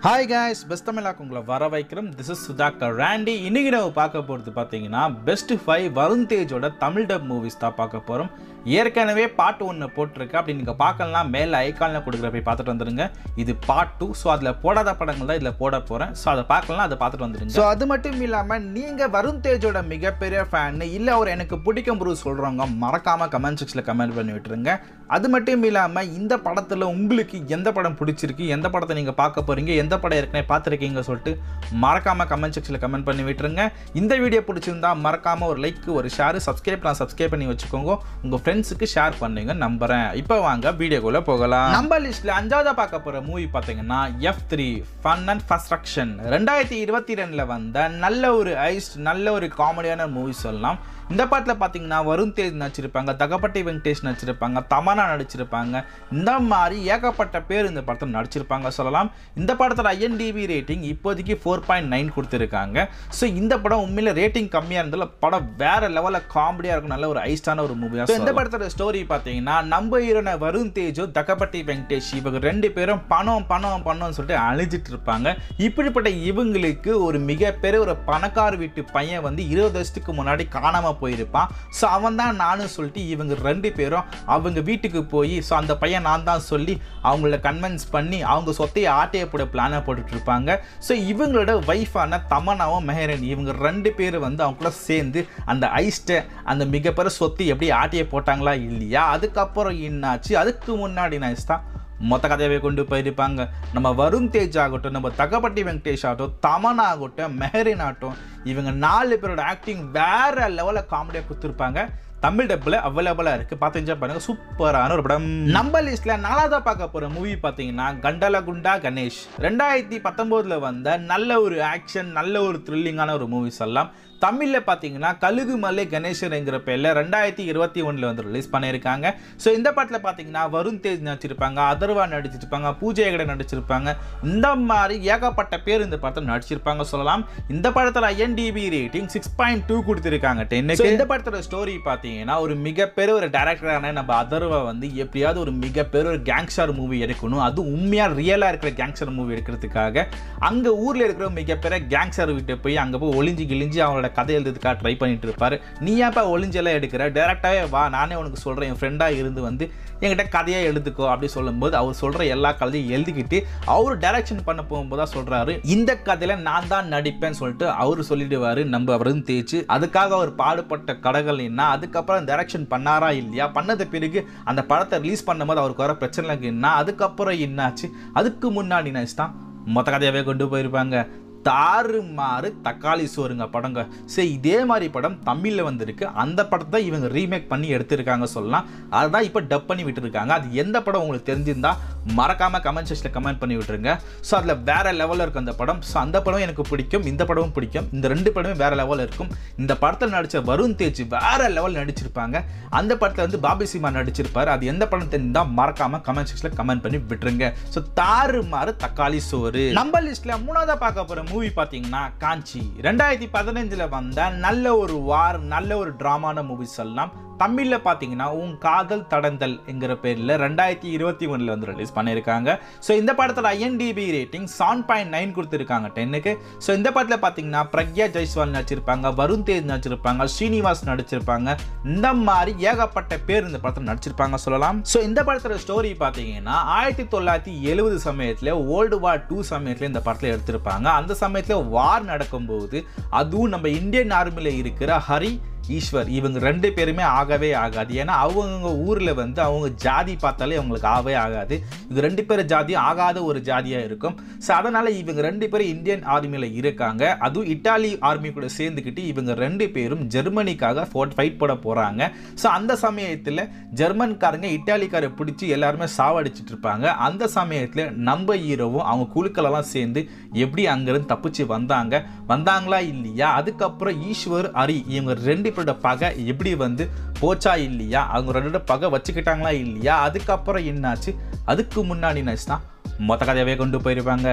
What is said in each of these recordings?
hi guys best தமிழாக்கு உங்களை வர வைக்கிறோம் திஸ் இஸ் சுதாகர் ராண்டி இன்னைக்கு நம்ம பார்க்க போகிறது பார்த்தீங்கன்னா பெஸ்ட் ஃபைவ் வருண் தேஜோட தமிழ் டப் மூவிஸ் தான் பார்க்க போகிறோம் ஏற்கனவே பாட்டு ஒன்று போட்டிருக்கு அப்படி நீங்கள் பார்க்கலாம் மேலே ஐக்கானில் கொடுக்குற போய் பார்த்துட்டு வந்துருங்க இது பார்ட் டூ ஸோ அதில் போடாத படங்கள் தான் இதில் போட போகிறேன் ஸோ அதை பார்க்கலாம் அதை பார்த்துட்டு வந்துருங்க ஸோ அது மட்டும் இல்லாமல் நீங்கள் வருண் தேஜோட மிகப்பெரிய ஃபேன் இல்லை அவர் எனக்கு பிடிக்கும் ப்ரூ சொல்கிறவங்க மறக்காமல் கமெண்ட் செக்ஷனில் கமெண்ட் பண்ணி விட்டுருங்க அது மட்டும் இல்லாமல் இந்த படத்தில் உங்களுக்கு எந்த படம் பிடிச்சிருக்கு எந்த படத்தை நீங்கள் பார்க்க போகிறீங்க எந்த படம் ஏற்கனவே பார்த்துருக்கீங்க சொல்லிட்டு மறக்காமல் கமெண்ட் செக்ஷனில் கமெண்ட் பண்ணி விட்டுருங்க இந்த வீடியோ பிடிச்சிருந்தா மறக்காமல் ஒரு லைக் ஒரு ஷேர் சப்ஸ்கிரைப் நான் சப்ஸ்கிரைப் பண்ணி வச்சுக்கோங்க உங்கள் ஃப்ரெண்ட்ஸுக்கு ஷேர் பண்ணுங்க நம்புறேன் இப்போ வாங்க வீடியோக்குள்ளே போகலாம் நம்ம லிஸ்ட்டில் அஞ்சாவதாக பார்க்க போகிற மூவி பார்த்தீங்கன்னா F three fun and frustration ரெண்டாயிரத்தி இருபத்தி ரெண்டில் வந்த நல்ல ஒரு ஐஸ் நல்ல ஒரு காமெடியான மூவி சொல்லலாம் இந்த படத்தில் பார்த்தீங்கன்னா வருண் தேஜ் நடிச்சிருப்பாங்க தகப்பட்டி வெங்கடேஷ் நடிச்சிருப்பாங்க தமனா நடிச்சிருப்பாங்க இந்த மாதிரி ஏகப்பட்ட பேர் இந்த படத்தில் நடிச்சிருப்பாங்க சொல்லலாம் இந்த படத்தில் ஐஎன்டிவி ரேட்டிங் இப்போதைக்கு ஃபோர் பாயிண்ட் நைன் கொடுத்துருக்காங்க ஸோ இந்த படம் உண்மையில ரேட்டிங் கம்மியாக இருந்தாலும் படம் வேற லெவலில் காமெடியாக இருக்கும் நல்ல ஒரு ஐஸ்டான ஒரு மூவியாக இந்த படத்தோட ஸ்டோரி பார்த்தீங்கன்னா நம்ம ஹீரோன வருண் தேஜும் தகப்பட்டி வெங்கடேஷ் இவங்க ரெண்டு பேரும் பணம் பணம் பணம்னு சொல்லிட்டு அழிஞ்சிட்டு இருப்பாங்க இப்படிப்பட்ட இவங்களுக்கு ஒரு மிகப்பெரிய ஒரு பணக்கார வீட்டு பையன் வந்து இருபது வருஷத்துக்கு முன்னாடி காணாம போயிருப்பான் ஸோ அவன் தான் நானும் சொல்லிட்டு இவங்க ரெண்டு பேரும் அவங்க வீட்டுக்கு போய் ஸோ அந்த பையன் நான் தான் சொல்லி அவங்கள கன்வின்ஸ் பண்ணி அவங்க சொத்தையை ஆட்டைய போட பிளானை போட்டுட்டு இருப்பாங்க ஸோ இவங்களோட ஒய்ஃபான தமனாவும் மெஹரன் இவங்க ரெண்டு பேர் வந்து அவங்க கூட சேர்ந்து அந்த ஐஸ்ட்டை அந்த மிகப்பெரிய சொத்து எப்படி ஆட்டைய போட்டாங்களா இல்லையா அதுக்கப்புறம் என்னாச்சு அதுக்கு முன்னாடி நைஸ் தான் மொத்த கதையவே கொண்டு போயிருப்பாங்க நம்ம வருண் தேஜ் ஆகட்டும் நம்ம தகப்பட்டி வெங்கடேஷ் ஆகட்டும் தமன் ஆகட்டும் மெஹரின் ஆகட்டும் இவங்க நாலு பேரோட ஆக்டிங் வேற லெவலில் காமெடியாக கொடுத்துருப்பாங்க தமிழ் டப்பில் அவைலபிளாக இருக்குது பார்த்து என்ஜாய் பண்ணுங்க சூப்பரான ஒரு படம் நம்ம லிஸ்ட்டில் நாலாவதாக பார்க்க போகிற மூவி பார்த்தீங்கன்னா கண்டல குண்டா கணேஷ் ரெண்டாயிரத்தி பத்தொம்போதில் வந்த நல்ல ஒரு ஆக்ஷன் நல்ல ஒரு த்ரில்லிங்கான ஒரு மூவிஸ் எல்லாம் தமிழில் பார்த்தீங்கன்னா கழுகு மலை கணேசன்ங்கிற பேரில் ரெண்டாயிரத்தி இருபத்தி ஒன்றில் வந்து ரிலீஸ் பண்ணியிருக்காங்க ஸோ இந்த படத்தில் பார்த்தீங்கன்னா வருண் தேஜ் நடிச்சிருப்பாங்க அதர்வா நடிச்சிருப்பாங்க பூஜை ஹெகடே நடிச்சிருப்பாங்க இந்த மாதிரி ஏகப்பட்ட பேர் இந்த படத்தில் நடிச்சிருப்பாங்க சொல்லலாம் இந்த படத்தில் IMDb rating six point two கொடுத்துருக்காங்க டென்னுக்கு இந்த படத்தோட ஸ்டோரி பார்த்தீங்கன்னா ஒரு மிகப்பெரிய ஒரு டேரக்டரான நம்ம அதர்வா வந்து எப்படியாவது ஒரு மிகப்பெரிய ஒரு கேங்ஸ்டர் மூவி எடுக்கணும் அது உண்மையாக ரியலாக இருக்கிற கேங்ஸ்டர் மூவி எடுக்கிறதுக்காக அங்கே ஊரில் இருக்கிற மிகப்பெரிய கேங்ஸ்டர் வீட்டை போய் அங்கே போய் ஒளிஞ்சு கிழிஞ்சு அவங்களோட கதை எழுதுறதுக்காக ட்ரை பண்ணிட்டு இருப்பாரு நீ ஏன்ப்பா ஒளிஞ்செல்லாம் எடுக்கிற டேரெக்டாகவே வா நானே உனக்கு சொல்கிறேன் என் ஃப்ரெண்டாக இருந்து வந்து என்கிட்ட கதையாக எழுதுக்கோ அப்படி சொல்லும்போது அவர் சொல்கிற எல்லா கதையும் எழுதிக்கிட்டு அவர் டைரக்ஷன் பண்ண போகும்போது தான் சொல்கிறாரு இந்த கதையில் நான் தான் நடிப்பேன்னு சொல்லிட்டு அவர் சொல்லிடுவார் நம்ம அவரும் தேய்ச்சி அதுக்காக அவர் பாடுபட்ட கடைகள் என்ன அதுக்கப்புறம் டைரக்ஷன் பண்ணாரா இல்லையா பண்ணது பிறகு அந்த படத்தை ரிலீஸ் பண்ணும்போது அவருக்கு வர பிரச்சனை என்ன அதுக்கப்புறம் என்னாச்சு அதுக்கு முன்னாடி நினச்சி தான் மொத்த கதையாகவே கொண்டு போயிருப்பாங்க தாறுமாறு தக்காளி சோறுங்க படங்க சரி இதே மாதிரி படம் தமிழில் வந்திருக்கு அந்த படத்தை தான் இவங்க ரீமேக் பண்ணி எடுத்திருக்காங்க சொல்லலாம் அதுதான் இப்போ டப் பண்ணி விட்டுருக்காங்க அது எந்த படம் உங்களுக்கு தெரிஞ்சிருந்தா மறக்காம கமெண்ட் செக்ஷனில் கமெண்ட் பண்ணி விட்டுருங்க ஸோ அதில் வேற லெவலில் இருக்கும் அந்த படம் ஸோ அந்த படம் எனக்கு பிடிக்கும் இந்த படமும் பிடிக்கும் இந்த ரெண்டு படமும் வேற லெவலில் இருக்கும் இந்த படத்தில் நடித்த வருண் தேஜ் வேற லெவல் நடிச்சிருப்பாங்க அந்த படத்தில் வந்து பாபி சிமா நடிச்சிருப்பாரு அது எந்த படம் தெரிஞ்சா மறக்காம கமெண்ட் செக்ஷனில் கமெண்ட் பண்ணி விட்டுருங்க ஸோ தாறுமாறு தக்காளி சோறு நம்ம லிஸ்ட்ல மூணாவதா பார்க்க போற மூவி பார்த்தீங்கன்னா காஞ்சி ரெண்டாயிரத்தி பதினஞ்சில் வந்த நல்ல ஒரு வார் நல்ல ஒரு டிராமான மூவி சொல்லலாம் தமிழில் பார்த்தீங்கன்னா உன் காதல் தடந்தல் என்கிற பேரில் ரெண்டாயிரத்தி இருபத்தி ஒன்றில் வந்து ரிலீஸ் பண்ணியிருக்காங்க ஸோ இந்த படத்தில் IMDb rating seven point nine கொடுத்துருக்காங்க டென்னுக்கு ஸோ இந்த படத்தில் பார்த்தீங்கன்னா பிரக்யா ஜெய்ஸ்வால் நடிச்சிருப்பாங்க வருண் தேஜ் நடிச்சிருப்பாங்க ஸ்ரீனிவாஸ் நடிச்சிருப்பாங்க இந்த மாதிரி ஏகப்பட்ட பேர் இந்த படத்தில் நடிச்சிருப்பாங்க சொல்லலாம் ஸோ இந்த படத்தோட ஸ்டோரி பார்த்தீங்கன்னா ஆயிரத்தி தொள்ளாயிரத்தி எழுபது சமயத்தில் ஓல்டு வார் டூ சமயத்தில் இந்த படத்தில் எடுத்திருப்பாங்க அந்த சமயத்தில் வார் நடக்கும்போது அதுவும் நம்ம இந்தியன் ஆர்மியில் இருக்கிற ஹரி ஈஸ்வர் இவங்க ரெண்டு பேருமே ஆகவே ஆகாது ஏன்னா அவங்க ஊரில் வந்து அவங்க ஜாதி பார்த்தாலே அவங்களுக்கு ஆகவே ஆகாது இது ரெண்டு பேர் ஜாதி ஆகாத ஒரு ஜாதியாக இருக்கும் ஸோ அதனால் இவங்க ரெண்டு பேரும் இந்தியன் ஆர்மியில் இருக்காங்க அதுவும் இட்டாலி ஆர்மி கூட சேர்ந்துக்கிட்டு இவங்க ரெண்டு பேரும் ஜெர்மனிக்காக ஃபைட் போட போகிறாங்க ஸோ அந்த சமயத்தில் ஜெர்மன்காரங்க இட்டாலிக்காரை பிடிச்சி எல்லாருமே சாவடிச்சிட்டு இருப்பாங்க அந்த சமயத்தில் நம்ம ஹீரோவும் அவங்க குழுக்களெல்லாம் சேர்ந்து எப்படி அங்கேருந்து தப்பிச்சு வந்தாங்க வந்தாங்களா இல்லையா அதுக்கப்புறம் ஈஸ்வர் ஹரி இவங்க ரெண்டு பேரோட பகை எப்படி வந்து போச்சா இல்லையா அவங்க ரெண்டு பேரோட பகை வச்சுக்கிட்டாங்களா இல்லையா அதுக்கப்புறம் என்னாச்சு அதுக்கு முன்னாடி நினச்சுனா மொத்த கதையாவே கொண்டு போயிருப்பாங்க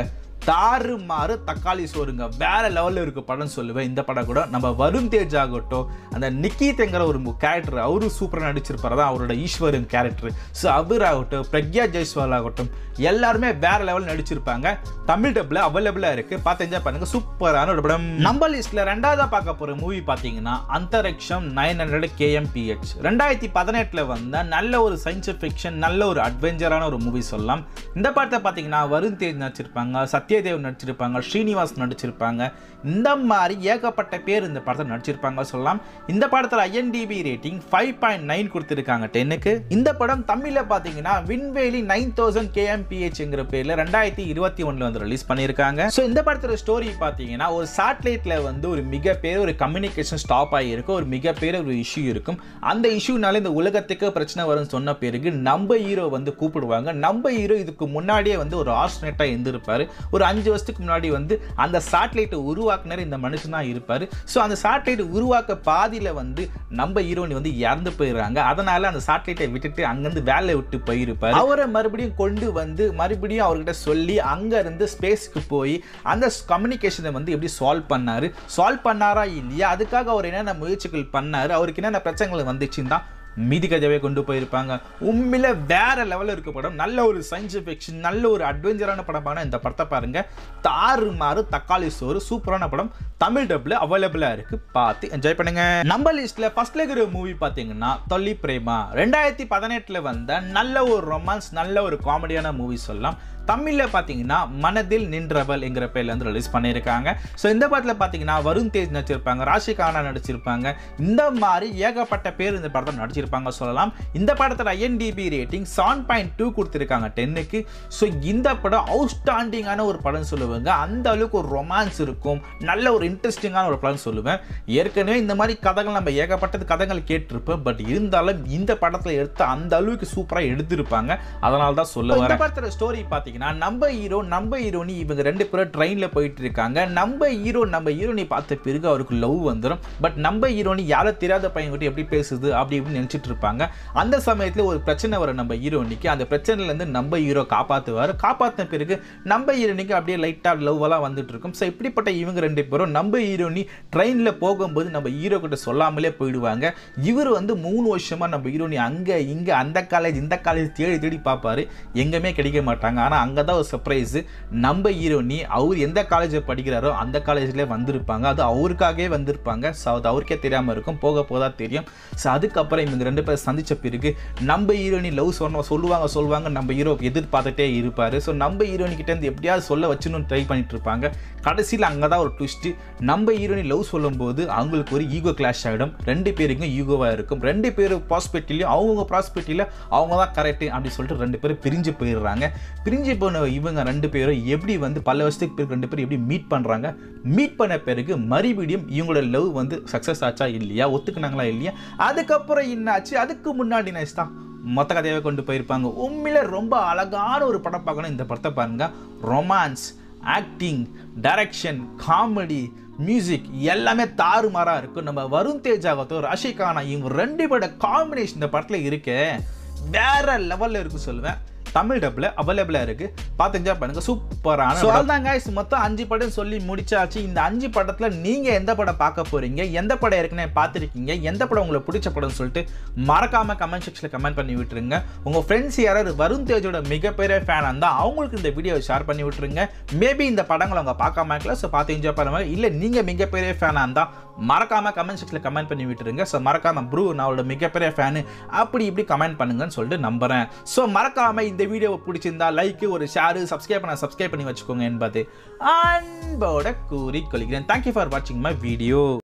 தாறுமாறு தக்காளி சோறுங்க வேற லெவலில் இருக்க படம் சொல்லுவேன் இந்த படம் கூட நம்ம வருண் தேஜ் ஆகட்டும் அந்த நிக்கித்ங்கிற ஒரு கேரக்டர் அவரும் சூப்பராக நடிச்சிருப்பாரு தான் அவரோட ஈஸ்வரன் கேரக்டர் ஸோ அவர் ஆகட்டும் பிரக்யா ஜெய்ஸ்வால் ஆகட்டும் எல்லாருமே வேற லெவல் நடிச்சிருப்பாங்க தமிழ் டப்ல அவைலபிளாக இருக்கு பார்த்து என்ஜாய் பண்ணுங்க சூப்பரான ஒரு படம் நம்ம லிஸ்ட்ல ரெண்டாவதா பார்க்க போற மூவி பார்த்தீங்கன்னா அந்தரிக்ஷம் நைன் ஹண்ட்ரட் கேஎம்பிஹெச் ரெண்டாயிரத்தி பதினெட்டில் வந்த நல்ல ஒரு சயின்ஸ் ஃபிக்ஷன் நல்ல ஒரு அட்வென்ச்சரான ஒரு மூவி சொல்லலாம் இந்த படத்தை பார்த்தீங்கன்னா வருண் தேஜ் நடிச்சிருப்பாங்க சத்யதேவ் நடிச்சிருப்பாங்க ஸ்ரீனிவாஸ் நடிச்சிருப்பாங்க இந்த மாதிரி ஏகப்பட்ட பேர் இந்த படத்தில் நடிச்சிருப்பாங்க சொல்லலாம் இந்த படத்தில் IMDb rating five point nine கொடுத்துருக்காங்க டென்னுக்கு இந்த படம் தமிழில் பார்த்தீங்கன்னா விண்வெளி நைன் தௌசண்ட் கேஎம்பிஹெச்ங்கிற பேரில் ரெண்டாயிரத்தி இருபத்தி ஒன்றில் வந்து ரிலீஸ் பண்ணியிருக்காங்க ஸோ இந்த படத்தோட ஸ்டோரி பார்த்தீங்கன்னா ஒரு சேட்டலைட்டில் வந்து ஒரு மிகப்பெரிய ஒரு கம்யூனிகேஷன் ஸ்டாப் ஆகியிருக்கும் ஒரு மிகப்பெரிய ஒரு இஷ்யூ இருக்கும் அந்த இஷ்யூனால இந்த உலகத்துக்கு பிரச்சனை வரும்னு சொன்ன பிறகு நம்ம ஹீரோ வந்து கூப்பிடுவாங்க நம்ம ஹீரோ இதுக்கு முன்னாடியே வந்து ஒரு ஆஸ்ட்ரேட்டாக இருந்திருப்பாரு ஒரு அஞ்சு வருஷத்துக்கு முன்னாடி வந்து அந்த சேட்டலைட்டை உருவாக்குனர் இந்த மனுஷன் தான் இருப்பார் ஸோ அந்த சேட்டலைட் உருவாக்க பாதியில் வந்து நம்ம ஹீரோனி வந்து இறந்து போயிடுறாங்க அதனால அந்த சேட்டலைட்டை விட்டுட்டு அங்கேருந்து வேலையை விட்டு போயிருப்பார் அவரை மறுபடியும் கொண்டு வந்து மறுபடியும் அவர்கிட்ட சொல்லி அங்கேருந்து ஸ்பேஸ்க்கு போய் அந்த கம்யூனிகேஷனை வந்து எப்படி சால்வ் பண்ணாரு சால்வ் பண்ணாரா இல்லையா அதுக்காக அவர் என்னென்ன முயற்சிகள் பண்ணாரு அவருக்கு என்னென்ன பிரச்சனைகள் வந்துச்சுன்னு தான் மீதி கஜாவே கொண்டு போயிருப்பாங்க உண்மையில வேற லெவலில் இருக்க படம் நல்ல ஒரு சயின்ஸ் ஃபிக்ஷன் நல்ல ஒரு அட்வென்ச்சரான படமான இந்த படத்தை பாருங்க தாறுமாறு தக்காளி சோறு சூப்பரான படம் தமிழ் டப்ல அவைலபிளா இருக்கு பார்த்து என்ஜாய் பண்ணுங்க நம்ம லிஸ்ட்ல ஃபர்ஸ்ட்ல இருக்கிற மூவி பாத்தீங்கன்னா தொல்லி பிரேமா ரெண்டாயிரத்தி பதினெட்டுல வந்த நல்ல ஒரு ரொமான்ஸ் நல்ல ஒரு காமெடியான மூவி சொல்லலாம் தமிழில் பார்த்தீங்கன்னா மனதில் நின்றவள் என்கிற பேர்ல வந்து ரிலீஸ் பண்ணியிருக்காங்க ஸோ இந்த படத்தில் பார்த்தீங்கன்னா வருண் தேஜ் நடிச்சிருப்பாங்க ராஷி கானா நடிச்சிருப்பாங்க இந்த மாதிரி ஏகப்பட்ட பேர் இந்த படத்தில் நடிச்சிருப்பாங்க சொல்லலாம் இந்த படத்தில் IMDb rating seven point two கொடுத்துருக்காங்க டென்னுக்கு ஸோ இந்த படம் அவுட்ஸ்டாண்டிங்கான ஒரு படம் சொல்லுவாங்க அந்த அளவுக்கு ஒரு ரொமான்ஸ் இருக்கும் நல்ல ஒரு இன்ட்ரெஸ்டிங்கான ஒரு படம் சொல்லுவேன் ஏற்கனவே இந்த மாதிரி கதைகள் நம்ம ஏகப்பட்டது கதைகள் கேட்டிருப்போம் பட் இருந்தாலும் இந்த படத்தில் எடுத்து அந்த அளவுக்கு சூப்பராக எடுத்திருப்பாங்க அதனால தான் சொல்ல இந்த படத்தில் ஸ்டோரி பார்த்தீங்கன்னா நம்ம ஹீரோ நம்ம ஹீரோனி இவங்க ரெண்டு பேரும் ட்ரெயினில் போயிட்டு இருக்காங்க நம்ம ஹீரோ நம்ம ஹீரோனி பார்த்த பிறகு அவருக்கு லவ் வந்துடும் பட் நம்ம ஹீரோனி யாரோ தெரியாத பையன் கிட்ட எப்படி பேசுது அப்படி இப்படின்னு நினச்சிட்டு இருப்பாங்க அந்த சமயத்தில் ஒரு பிரச்சனை வரும் நம்ம ஹீரோனிக்கு அந்த பிரச்சனையிலேருந்து நம்ம ஹீரோ காப்பாற்றுவார் காப்பாற்றின பிறகு நம்ம ஹீரோனிக்கு அப்படியே லைட்டாக லவ் எல்லாம் வந்துட்டு இருக்கும் ஸோ இப்படிப்பட்ட இவங்க ரெண்டு பேரும் நம்ம ஹீரோனி ட்ரெயினில் போகும்போது நம்ம ஹீரோ கிட்ட சொல்லாமலே போயிடுவாங்க இவர் வந்து மூணு வருஷமா நம்ம ஹீரோனி அங்கே இங்கே அந்த காலேஜ் இந்த காலேஜ் தேடி தேடி பார்ப்பாரு எங்கேயுமே கிடைக்க மாட்டாங்க ஆனால் அங்கே தான் ஒரு சர்ப்ரைஸு நம்ம ஹீரோனி அவர் எந்த காலேஜில் படிக்கிறாரோ அந்த காலேஜ்லேயே வந்திருப்பாங்க அது அவருக்காகவே வந்திருப்பாங்க ஸோ அது அவருக்கே தெரியாமல் இருக்கும் போக போதா தெரியும் ஸோ அதுக்கப்புறம் இவங்க ரெண்டு பேரும் சந்திச்ச பிறகு நம்ம ஹீரோனி லவ் சொன்ன சொல்லுவாங்க சொல்லுவாங்க நம்ம ஹீரோ எதிர்பார்த்துட்டே இருப்பார் ஸோ நம்ம ஹீரோனி கிட்டேருந்து எப்படியாவது சொல்ல வச்சுன்னு ட்ரை பண்ணிட்டு இருப்பாங்க கடைசியில் அங்கே தான் ஒரு ட்விஸ்ட்டு நம்ம ஹீரோனி லவ் சொல்லும்போது அவங்களுக்கு ஒரு ஈகோ கிளாஷ் ஆகிடும் ரெண்டு பேருக்கும் ஈகோவாக இருக்கும் ரெண்டு பேரும் ப்ராஸ்பெக்டிலையும் அவங்கவுங்க ப்ராஸ்பெக்டில் அவங்க தான் கரெக்டு அப்படின்னு சொல்லிட்டு ரெண்டு பேரும் பிரிஞ்சு போயிடுறாங்க பிரிஞ்சு போன இவங்க ரெண்டு பேரும் எப்படி வந்து பல வருஷத்துக்கு பிறகு ரெண்டு பேரும் எப்படி மீட் பண்ணுறாங்க மீட் பண்ண பிறகு மறுபடியும் இவங்களோட லவ் வந்து சக்ஸஸ் ஆச்சா இல்லையா ஒத்துக்குனாங்களா இல்லையா அதுக்கப்புறம் என்னாச்சு அதுக்கு முன்னாடி நைஸ் தான் மொத்த கதையாவே கொண்டு போயிருப்பாங்க உண்மையில ரொம்ப அழகான ஒரு படம் பார்க்கணும் இந்த படத்தை பாருங்க romance acting direction comedy music எல்லாமே தாறுமாறாக இருக்கும் நம்ம வருண் தேஜ் ஆகட்டும் ராஷிகானா இவங்க ரெண்டு பேரோட காம்பினேஷன் இந்த படத்தில் இருக்கு வேற லெவலில் இருக்கும் சொல்லுவேன் தமிழ் டப்பில் அவைலபிளாக இருக்கு பார்த்து என்ஜாய் பண்ணுங்க சூப்பரான ஸோ அதான் guys மொத்தம் அஞ்சு படம் சொல்லி முடிச்சாச்சு இந்த அஞ்சு படத்தில் நீங்கள் எந்த படம் பார்க்க போறீங்க எந்த படம் ஏற்கனவே பார்த்துருக்கீங்க எந்த படம் உங்களுக்கு பிடிச்ச படம்னு சொல்லிட்டு மறக்காம கமெண்ட் செக்ஷனில் கமெண்ட் பண்ணி விட்டுருங்க உங்கள் ஃப்ரெண்ட்ஸ் யாராவது வருண் தேஜோட மிகப்பெரிய ஃபேன் இருந்தால் அவங்களுக்கு இந்த வீடியோவை ஷேர் பண்ணி விட்டுருங்க மேபி இந்த படங்களை அவங்க பார்க்காம இருக்கலாம் ஸோ பார்த்து என்ஜாய் பண்ணுவாங்க இல்லை நீங்கள் மிகப்பெரிய ஃபேனாக இருந்தால் மறக்காம கமெண்ட் செக்ஷனில் கமெண்ட் பண்ணி விட்டுருங்க ஸோ மறக்காம ப்ரூ நான் அவரோட மிகப்பெரிய ஃபேனு அப்படி இப்படி கமெண்ட் பண்ணுங்கன்னு சொல்லிட்டு நம்புறேன் ஸோ மறக்காம இந்த வீடியோவை பிடிச்சிருந்தா லைக் ஒரு ஷேர் சப்ஸ்கிரைப் பண்ண சப்ஸ்கிரைப் பண்ணி வச்சுக்கோங்க என்பது அன்போட கூறிக்கொள்கிறேன் தேங்க்யூ ஃபார் வாட்சிங் மை வீடியோ